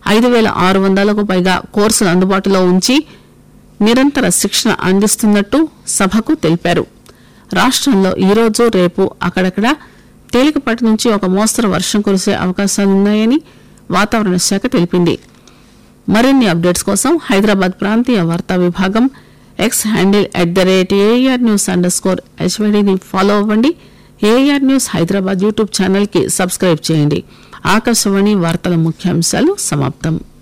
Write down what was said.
ఐదు వేల ఆరు వందలకు పైగా కోర్సులు అందుబాటులో ఉంచి నిరంతర శిక్షణ అందిస్తున్నట్టు సభకు తెలిపారు రాష్టంలో ఈరోజు రేపు అక్కడక్కడ తేలికపాటి నుంచి ఒక మోస్తరు వర్షం కురిసే అవకాశాలున్నాయని వాతావరణ శాఖ తెలిపింది మరిన్ని అప్డేట్స్ కోసం హైదరాబాద్ ప్రాంతీయ వార్తా విభాగం X handle at the rate AIR news underscore హెచ్వైడీని ఫాలో అవ్వండి AIR news Hyderabad YouTube channel కి సబ్స్క్రైబ్ చేయండి ఆకాశవాణి వార్తల ముఖ్యాంశాలు సమాప్తం